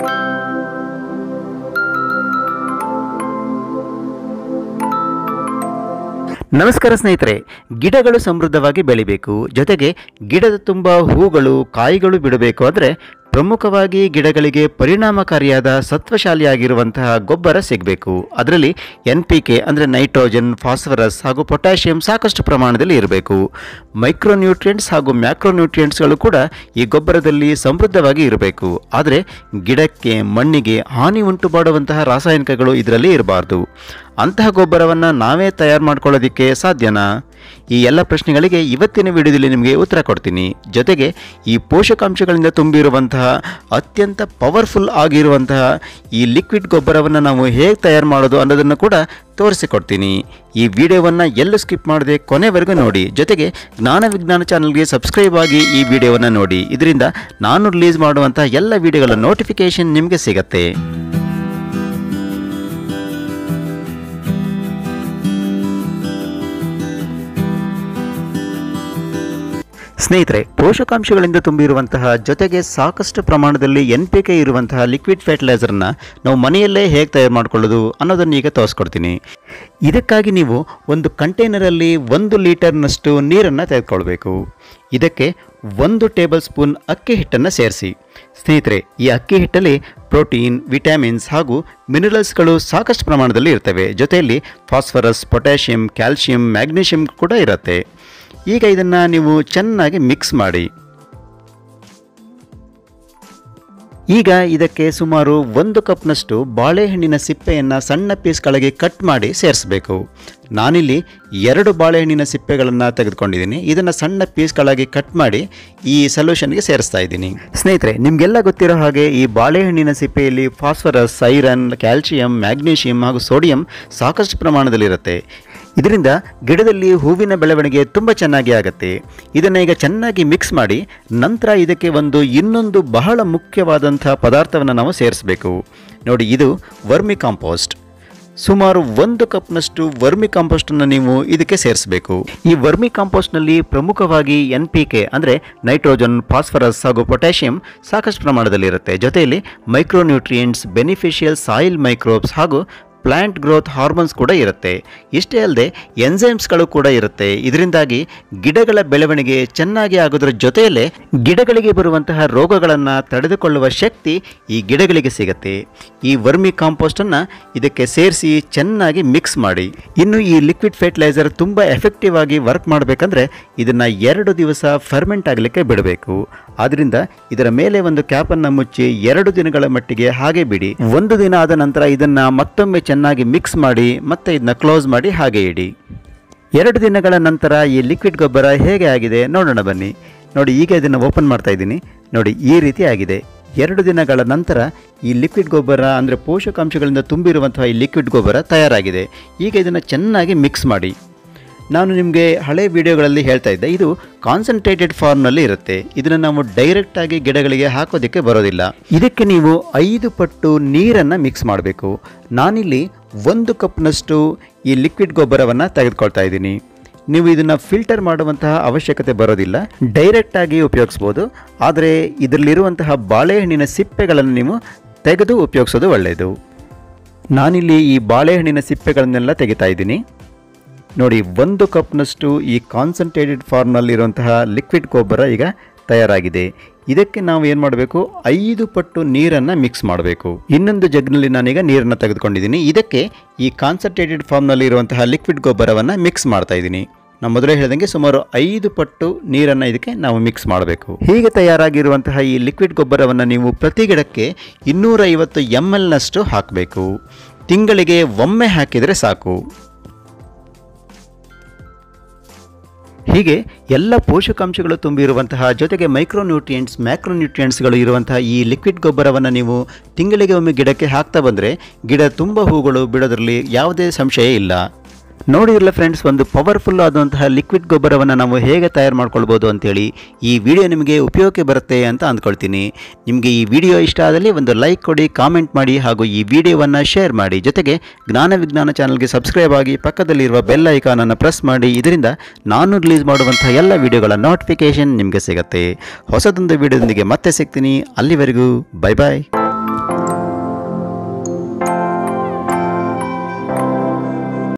ನಮಸ್ಕಾರ ಸ್ನೇಹಿತರೆ ಗಿಡಗಳು ಸಮೃದ್ಧವಾಗಿ ಬೆಳಿಬೇಕು ಜೊತೆಗೆ ಗಿಡದ ತುಂಬ ಹೂಗಳು ಕಾಯಿಗಳು ಬಿಡಬೇಕು ಅಂದರೆ ಪ್ರಮುಖವಾಗಿ ಗಿಡಗಳಿಗೆ ಪರಿಣಾಮಕಾರಿಯಾದ ಸತ್ವಶಾಲಿಯಾಗಿರುವಂತಹ ಗೊಬ್ಬರ ಸಿಗಬೇಕು ಅದರಲ್ಲಿ ಎನ್ ಪಿ ಕೆ ಅಂದರೆ ನೈಟ್ರೋಜನ್ ಫಾಸ್ಫರಸ್ ಹಾಗೂ ಪೊಟ್ಯಾಷಿಯಂ ಸಾಕಷ್ಟು ಪ್ರಮಾಣದಲ್ಲಿ ಇರಬೇಕು ಮೈಕ್ರೋನ್ಯೂಟ್ರಿಯೆಂಟ್ಸ್ ಹಾಗೂ ಮ್ಯಾಕ್ರೋನ್ಯೂಟ್ರಿಯೆಂಟ್ಸ್ಗಳು ಕೂಡ ಈ ಗೊಬ್ಬರದಲ್ಲಿ ಸಮೃದ್ಧವಾಗಿ ಇರಬೇಕು ಆದರೆ ಗಿಡಕ್ಕೆ ಮಣ್ಣಿಗೆ ಹಾನಿ ಉಂಟು ಮಾಡುವಂತಹ ರಾಸಾಯನಿಕಗಳು ಇದರಲ್ಲಿ ಇರಬಾರ್ದು ಅಂತಹ ಗೊಬ್ಬರವನ್ನು ನಾವೇ ತಯಾರು ಮಾಡ್ಕೊಳ್ಳೋದಕ್ಕೆ ಸಾಧ್ಯನಾ ಈ ಎಲ್ಲ ಪ್ರಶ್ನೆಗಳಿಗೆ ಇವತ್ತಿನ ವಿಡಿಯೋದಲ್ಲಿ ನಿಮಗೆ ಉತ್ತರ ಕೊಡ್ತೀನಿ ಜೊತೆಗೆ ಈ ಪೋಷಕಾಂಶಗಳಿಂದ ತುಂಬಿರುವಂತಹ ಅತ್ಯಂತ ಪವರ್ಫುಲ್ ಆಗಿರುವಂತಹ ಈ ಲಿಕ್ವಿಡ್ ಗೊಬ್ಬರವನ್ನು ನಾವು ಹೇಗೆ ತಯಾರು ಮಾಡೋದು ಅನ್ನೋದನ್ನು ಕೂಡ ತೋರಿಸಿಕೊಡ್ತೀನಿ ಈ ವಿಡಿಯೋವನ್ನು ಎಲ್ಲೂ ಸ್ಕಿಪ್ ಮಾಡದೆ ಕೊನೆವರೆಗೂ ನೋಡಿ ಜೊತೆಗೆ ಜ್ಞಾನ ವಿಜ್ಞಾನ ಚಾನಲ್ಗೆ ಸಬ್ಸ್ಕ್ರೈಬ್ ಆಗಿ ಈ ವಿಡಿಯೋವನ್ನು ನೋಡಿ ಇದರಿಂದ ನಾನು ರಿಲೀಸ್ ಮಾಡುವಂಥ ಎಲ್ಲ ವಿಡಿಯೋಗಳ ನೋಟಿಫಿಕೇಷನ್ ನಿಮಗೆ ಸಿಗತ್ತೆ ಸ್ನೇಹಿತರೆ ಪೋಷಕಾಂಶಗಳಿಂದ ತುಂಬಿರುವಂತಹ ಜೊತೆಗೆ ಸಾಕಷ್ಟು ಪ್ರಮಾಣದಲ್ಲಿ ಎನ್ ಪಿ ಕೆ ಇರುವಂತಹ ಲಿಕ್ವಿಡ್ ಫರ್ಟಿಲೈಸರ್ನ ನಾವು ಮನೆಯಲ್ಲೇ ಹೇಗೆ ತಯಾರು ಮಾಡ್ಕೊಳ್ಳೋದು ಅನ್ನೋದನ್ನು ಈಗ ತೋರಿಸ್ಕೊಡ್ತೀನಿ ಇದಕ್ಕಾಗಿ ನೀವು ಒಂದು ಕಂಟೈನರಲ್ಲಿ ಒಂದು ಲೀಟರ್ನಷ್ಟು ನೀರನ್ನು ತೆಗೆದುಕೊಳ್ಬೇಕು ಇದಕ್ಕೆ ಒಂದು ಟೇಬಲ್ ಸ್ಪೂನ್ ಅಕ್ಕಿ ಹಿಟ್ಟನ್ನು ಸೇರಿಸಿ ಸ್ನೇಹಿತರೆ ಈ ಅಕ್ಕಿ ಹಿಟ್ಟಲ್ಲಿ ಪ್ರೋಟೀನ್ ವಿಟಮಿನ್ಸ್ ಹಾಗೂ ಮಿನರಲ್ಸ್ಗಳು ಸಾಕಷ್ಟು ಪ್ರಮಾಣದಲ್ಲಿ ಇರ್ತವೆ ಜೊತೆಯಲ್ಲಿ ಫಾಸ್ಫರಸ್ ಪೊಟ್ಯಾಷಿಯಂ ಕ್ಯಾಲ್ಶಿಯಂ ಮ್ಯಾಗ್ನೀಷಿಯಂ ಕೂಡ ಇರುತ್ತೆ ಈಗ ಇದನ್ನು ನೀವು ಚೆನ್ನಾಗಿ ಮಿಕ್ಸ್ ಮಾಡಿ ಈಗ ಇದಕ್ಕೆ ಸುಮಾರು ಒಂದು ಕಪ್ನಷ್ಟು ಬಾಳೆಹಣ್ಣಿನ ಸಿಪ್ಪೆಯನ್ನು ಸಣ್ಣ ಪೀಸ್ಗಳಿಗೆ ಕಟ್ ಮಾಡಿ ಸೇರಿಸಬೇಕು ನಾನಿಲ್ಲಿ ಎರಡು ಬಾಳೆಹಣ್ಣಿನ ಸಿಪ್ಪೆಗಳನ್ನು ತೆಗೆದುಕೊಂಡಿದ್ದೀನಿ ಇದನ್ನು ಸಣ್ಣ ಪೀಸ್ಗಳಾಗಿ ಕಟ್ ಮಾಡಿ ಈ ಸೊಲ್ಯೂಷನ್ಗೆ ಸೇರಿಸ್ತಾ ಇದ್ದೀನಿ ಸ್ನೇಹಿತರೆ ನಿಮಗೆಲ್ಲ ಗೊತ್ತಿರೋ ಹಾಗೆ ಈ ಬಾಳೆಹಣ್ಣಿನ ಸಿಪ್ಪೆಯಲ್ಲಿ ಫಾಸ್ಫರಸ್ ಐರನ್ ಕ್ಯಾಲ್ಶಿಯಂ ಮ್ಯಾಗ್ನೀಷಿಯಂ ಹಾಗೂ ಸೋಡಿಯಂ ಸಾಕಷ್ಟು ಪ್ರಮಾಣದಲ್ಲಿರುತ್ತೆ ಇದರಿಂದ ಗಿಡದಲ್ಲಿ ಹೂವಿನ ಬೆಳವಣಿಗೆ ತುಂಬ ಚೆನ್ನಾಗಿ ಆಗುತ್ತೆ ಇದನ್ನು ಈಗ ಚೆನ್ನಾಗಿ ಮಿಕ್ಸ್ ಮಾಡಿ ನಂತರ ಇದಕ್ಕೆ ಒಂದು ಇನ್ನೊಂದು ಬಹಳ ಮುಖ್ಯವಾದಂಥ ಪದಾರ್ಥವನ್ನು ನಾವು ಸೇರಿಸಬೇಕು ನೋಡಿ ಇದು ವರ್ಮಿ ಕಾಂಪೋಸ್ಟ್ ಸುಮಾರು ಒಂದು ಕಪ್ನಷ್ಟು ವರ್ಮಿ ಕಾಂಪೋಸ್ಟನ್ನು ನೀವು ಇದಕ್ಕೆ ಸೇರಿಸಬೇಕು ಈ ವರ್ಮಿ ಕಾಂಪೋಸ್ಟ್ನಲ್ಲಿ ಪ್ರಮುಖವಾಗಿ ಎನ್ ಪಿ ಕೆ ಅಂದರೆ ನೈಟ್ರೋಜನ್ ಫಾಸ್ಫರಸ್ ಹಾಗೂ ಪೊಟ್ಯಾಷಿಯಂ ಸಾಕಷ್ಟು ಪ್ರಮಾಣದಲ್ಲಿರುತ್ತೆ ಜೊತೆಯಲ್ಲಿ ಮೈಕ್ರೋನ್ಯೂಟ್ರಿಯೆಂಟ್ಸ್ ಬೆನಿಫಿಷಿಯಲ್ ಸಾಯಿಲ್ ಮೈಕ್ರೋಬ್ಸ್ ಹಾಗೂ ಪ್ಲ್ಯಾಂಟ್ ಗ್ರೋತ್ ಹಾರ್ಮೋನ್ಸ್ ಕೂಡ ಇರುತ್ತೆ ಇಷ್ಟೇ ಅಲ್ಲದೆ ಎನ್ಸೈಮ್ಸ್ಗಳು ಕೂಡ ಇರುತ್ತೆ ಇದರಿಂದಾಗಿ ಗಿಡಗಳ ಬೆಳವಣಿಗೆ ಚೆನ್ನಾಗಿ ಆಗೋದ್ರ ಜೊತೆಯಲ್ಲೇ ಗಿಡಗಳಿಗೆ ಬರುವಂತಹ ರೋಗಗಳನ್ನು ತಡೆದುಕೊಳ್ಳುವ ಶಕ್ತಿ ಈ ಗಿಡಗಳಿಗೆ ಸಿಗುತ್ತೆ ಈ ವರ್ಮಿ ಕಾಂಪೋಸ್ಟನ್ನು ಇದಕ್ಕೆ ಸೇರಿಸಿ ಚೆನ್ನಾಗಿ ಮಿಕ್ಸ್ ಮಾಡಿ ಇನ್ನು ಈ ಲಿಕ್ವಿಡ್ ಫರ್ಟಿಲೈಸರ್ ತುಂಬ ಎಫೆಕ್ಟಿವ್ ಆಗಿ ವರ್ಕ್ ಮಾಡಬೇಕಂದ್ರೆ ಇದನ್ನು ಎರಡು ದಿವಸ ಫರ್ಮೆಂಟ್ ಆಗಲಿಕ್ಕೆ ಬಿಡಬೇಕು ಆದ್ದರಿಂದ ಇದರ ಮೇಲೆ ಒಂದು ಕ್ಯಾಪನ್ನು ಮುಚ್ಚಿ ಎರಡು ದಿನಗಳ ಮಟ್ಟಿಗೆ ಹಾಗೆ ಬಿಡಿ ಒಂದು ದಿನ ಆದ ನಂತರ ಇದನ್ನು ಮತ್ತೊಮ್ಮೆ ಚೆನ್ನಾಗಿ ಮಿಕ್ಸ್ ಮಾಡಿ ಮತ್ತೆ ಇದನ್ನ ಕ್ಲೋಸ್ ಮಾಡಿ ಹಾಗೆ ಇಡಿ ಎರಡು ದಿನಗಳ ನಂತರ ಈ ಲಿಕ್ವಿಡ್ ಗೊಬ್ಬರ ಹೇಗೆ ಆಗಿದೆ ನೋಡೋಣ ಬನ್ನಿ ನೋಡಿ ಈಗ ಇದನ್ನು ಓಪನ್ ಮಾಡ್ತಾ ಇದ್ದೀನಿ ನೋಡಿ ಈ ರೀತಿ ಆಗಿದೆ ಎರಡು ದಿನಗಳ ನಂತರ ಈ ಲಿಕ್ವಿಡ್ ಗೊಬ್ಬರ ಅಂದರೆ ಪೋಷಕಾಂಶಗಳಿಂದ ತುಂಬಿರುವಂತಹ ಈ ಲಿಕ್ವಿಡ್ ಗೊಬ್ಬರ ತಯಾರಾಗಿದೆ ಈಗ ಇದನ್ನು ಚೆನ್ನಾಗಿ ಮಿಕ್ಸ್ ಮಾಡಿ ನಾನು ನಿಮಗೆ ಹಳೆ ವಿಡಿಯೋಗಳಲ್ಲಿ ಹೇಳ್ತಾ ಇದ್ದೆ ಇದು ಕಾನ್ಸಂಟ್ರೇಟೆಡ್ ಫಾರ್ಮ್ನಲ್ಲಿ ಇರುತ್ತೆ ಇದನ್ನು ನಾವು ಡೈರೆಕ್ಟಾಗಿ ಗಿಡಗಳಿಗೆ ಹಾಕೋದಕ್ಕೆ ಬರೋದಿಲ್ಲ ಇದಕ್ಕೆ ನೀವು ಐದು ಪಟ್ಟು ನೀರನ್ನು ಮಿಕ್ಸ್ ಮಾಡಬೇಕು ನಾನಿಲ್ಲಿ ಒಂದು ಕಪ್ನಷ್ಟು ಈ ಲಿಕ್ವಿಡ್ ಗೊಬ್ಬರವನ್ನು ತೆಗೆದುಕೊಳ್ತಾ ಇದ್ದೀನಿ ನೀವು ಇದನ್ನು ಫಿಲ್ಟರ್ ಮಾಡುವಂತಹ ಅವಶ್ಯಕತೆ ಬರೋದಿಲ್ಲ ಡೈರೆಕ್ಟಾಗಿ ಉಪಯೋಗಿಸ್ಬೋದು ಆದರೆ ಇದರಲ್ಲಿರುವಂತಹ ಬಾಳೆಹಣ್ಣಿನ ಸಿಪ್ಪೆಗಳನ್ನು ನೀವು ತೆಗೆದು ಉಪಯೋಗಿಸೋದು ಒಳ್ಳೆಯದು ನಾನಿಲ್ಲಿ ಈ ಬಾಳೆಹಣ್ಣಿನ ಸಿಪ್ಪೆಗಳನ್ನೆಲ್ಲ ತೆಗಿತಾ ಇದ್ದೀನಿ ನೋಡಿ ಒಂದು ಕಪ್ನಷ್ಟು ಈ ಕಾನ್ಸಂಟ್ರೇಟೆಡ್ ಫಾರ್ಮ್ನಲ್ಲಿರುವಂತಹ ಲಿಕ್ವಿಡ್ ಗೊಬ್ಬರ ಈಗ ತಯಾರಾಗಿದೆ ಇದಕ್ಕೆ ನಾವು ಏನು ಮಾಡಬೇಕು ಐದು ಪಟ್ಟು ನೀರನ್ನು ಮಿಕ್ಸ್ ಮಾಡಬೇಕು ಇನ್ನೊಂದು ಜಗ್ನಲ್ಲಿ ನಾನೀಗ ನೀರನ್ನು ತೆಗೆದುಕೊಂಡಿದ್ದೀನಿ ಇದಕ್ಕೆ ಈ ಕಾನ್ಸಂಟ್ರೇಟೆಡ್ ಫಾರ್ಮ್ನಲ್ಲಿ ಇರುವಂತಹ ಲಿಕ್ವಿಡ್ ಗೊಬ್ಬರವನ್ನು ಮಿಕ್ಸ್ ಮಾಡ್ತಾ ಇದ್ದೀನಿ ನಾನು ಮೊದಲೇ ಹೇಳಿದಂಗೆ ಸುಮಾರು ಐದು ಪಟ್ಟು ನೀರನ್ನು ಇದಕ್ಕೆ ನಾವು ಮಿಕ್ಸ್ ಮಾಡಬೇಕು ಹೀಗೆ ತಯಾರಾಗಿರುವಂತಹ ಈ ಲಿಕ್ವಿಡ್ ಗೊಬ್ಬರವನ್ನು ನೀವು ಪ್ರತಿ ಗಿಡಕ್ಕೆ ಇನ್ನೂರ ಐವತ್ತು ಎಮ್ ಎಲ್ನಷ್ಟು ಹಾಕಬೇಕು ತಿಂಗಳಿಗೆ ಒಮ್ಮೆ ಹಾಕಿದರೆ ಸಾಕು ಹೀಗೆ ಎಲ್ಲ ಪೋಷಕಾಂಶಗಳು ತುಂಬಿರುವಂತಹ ಜೊತೆಗೆ ಮೈಕ್ರೋನ್ಯೂಟ್ರಿಯೆಂಟ್ಸ್ ಮ್ಯಾಕ್ರೋನ್ಯೂಟ್ರಿಯೆಂಟ್ಸ್ಗಳು ಇರುವಂತಹ ಈ ಲಿಕ್ವಿಡ್ ಗೊಬ್ಬರವನ್ನು ನೀವು ತಿಂಗಳಿಗೆ ಒಮ್ಮೆ ಗಿಡಕ್ಕೆ ಹಾಕ್ತಾ ಬಂದರೆ ಗಿಡ ತುಂಬ ಹೂಗಳು ಬಿಡೋದ್ರಲ್ಲಿ ಯಾವುದೇ ಸಂಶಯ ಇಲ್ಲ ನೋಡಿರಲ್ಲ ಫ್ರೆಂಡ್ಸ್ ಒಂದು ಪವರ್ಫುಲ್ ಆದಂತಹ ಲಿಕ್ವಿಡ್ ಗೊಬ್ಬರವನ್ನು ನಾವು ಹೇಗೆ ತಯಾರು ಮಾಡ್ಕೊಳ್ಬೋದು ಅಂತೇಳಿ ಈ ವಿಡಿಯೋ ನಿಮಗೆ ಉಪಯೋಗಕ್ಕೆ ಬರುತ್ತೆ ಅಂತ ಅಂದ್ಕೊಳ್ತೀನಿ ನಿಮಗೆ ಈ ವಿಡಿಯೋ ಇಷ್ಟ ಆದಲ್ಲಿ ಒಂದು ಲೈಕ್ ಕೊಡಿ ಕಾಮೆಂಟ್ ಮಾಡಿ ಹಾಗೂ ಈ ವಿಡಿಯೋವನ್ನು ಶೇರ್ ಮಾಡಿ ಜೊತೆಗೆ ಜ್ಞಾನ ವಿಜ್ಞಾನ ಚಾನಲ್ಗೆ ಸಬ್ಸ್ಕ್ರೈಬ್ ಆಗಿ ಪಕ್ಕದಲ್ಲಿರುವ ಬೆಲ್ ಐಕಾನನ್ನು ಪ್ರೆಸ್ ಮಾಡಿ ಇದರಿಂದ ನಾನು ರಿಲೀಸ್ ಮಾಡುವಂಥ ಎಲ್ಲ ವಿಡಿಯೋಗಳ ನೋಟಿಫಿಕೇಷನ್ ನಿಮಗೆ ಸಿಗುತ್ತೆ ಹೊಸದೊಂದು ವಿಡಿಯೋದೊಂದಿಗೆ ಮತ್ತೆ ಸಿಗ್ತೀನಿ ಅಲ್ಲಿವರೆಗೂ ಬೈ ಬಾಯ್